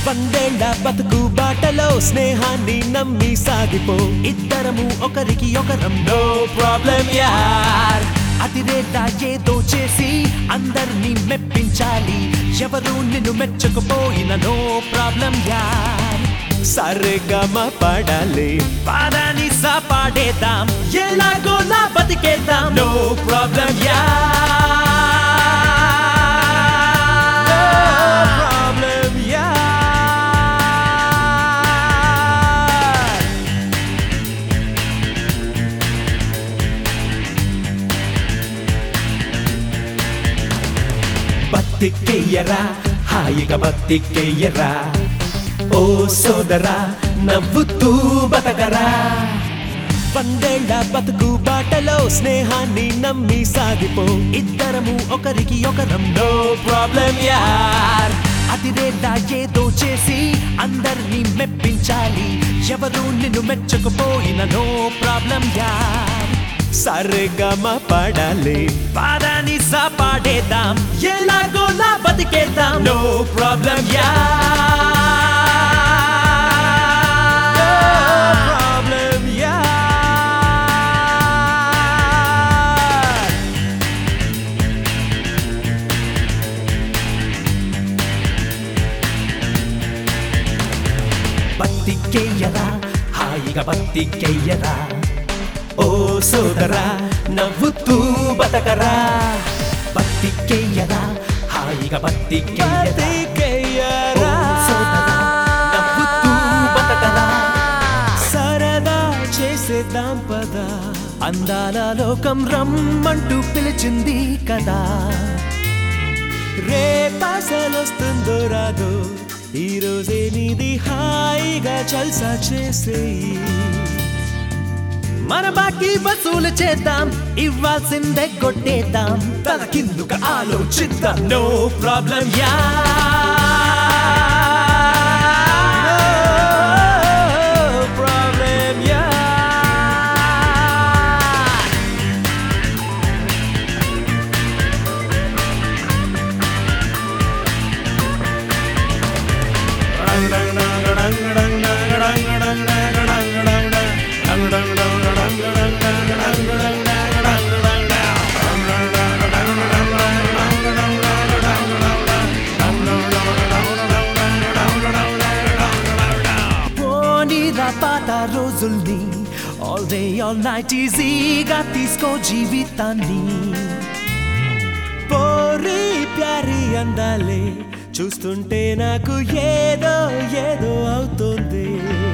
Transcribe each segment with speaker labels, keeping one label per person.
Speaker 1: వందేళ్ల బతుకు బాటలో స్నేహాన్ని నమ్మి సాగిపో ఇద్దరము ఒకరికి ఒకరం నో ప్రాబ్లం యార్ అతిరేట ఏదో చేసి అందరినీ మెప్పించాలి ఎవరు నిన్ను మెచ్చకపోయిన నో ప్రాబ్లం యార్ సరిగమ పడాలి పాదాని సాపాడేద్దాం ఎలాగో నా బతికేద్దాం నో ప్రాబ్లం యార్ problem, yeah. బతికెయ్యరా హాయిగా బతికెయ్యరా ఓ సోదరా నవ్వుతూ బతకరా వందేళ్ల బతుకు బాటలో స్నేహాన్ని నమ్మి సాగిపో ఇద్దరము ఒకరికి ఒకరం నో ప్రాబ్లం యార్ అతిరేట ఏదో చేసి అందరినీ మెప్పించాలి ఎవరు నిన్ను మెచ్చకపోయిన నో ప్రాబ్లం యార్ సరిగమ పడాలి పాదాని సాపాడేద్దాం ఎలాగో నా బతికేద్దాం నో ప్రాబ్లం యార్ problem, yeah. బతికెయ్యరా హాయిగా బతికెయ్యరా ఓ సోదరా నవ్వుతూ బతకరా బతికెయ్యరా హాయిగా బతికెయ్యరా ఓ సోదరా నవ్వుతూ బతకరా సరదా చేసేద్దాం పద అందాల లోకం రమ్మంటూ పిలిచింది కదా రేపాసలొస్తుందో రాదో ఈ రోజే నీది హాయిగా జల్సా చేసేయి మన బాకీ వసూలు చేద్దాం ఇవ్వాల్సిందే కొట్టేద్దాం తల కిందుకు ఆలోచిద్దాం no problem yeah problem yeah పోనీరా పాత రోజుల్ని ఆల్ డే ఆల్ నైట్ ఈజీగా తీసుకో జీవితాన్ని పోరి ప్యారి అందాలే చూస్తుంటే నాకు ఏదో ఏదో అవుతుంది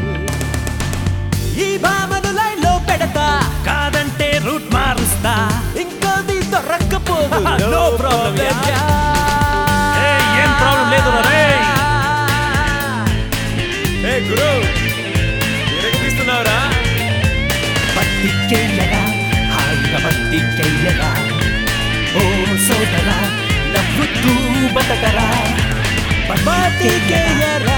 Speaker 1: ఈ భామను లైన్ లో పెడతా కాదంటే రూట్ మారుస్తా ఇంకోది దొరక్కపోదు నో ప్రాబ్లం
Speaker 2: ఏం ప్రాబ్లం లేదు రే
Speaker 1: ఏ గురు తీస్తున్నావురా బతికెయ్యరా హాయిగా బతికెయ్యరా ఓ సోదరా నవ్వుతూ బతకరా బతికెయ్యరా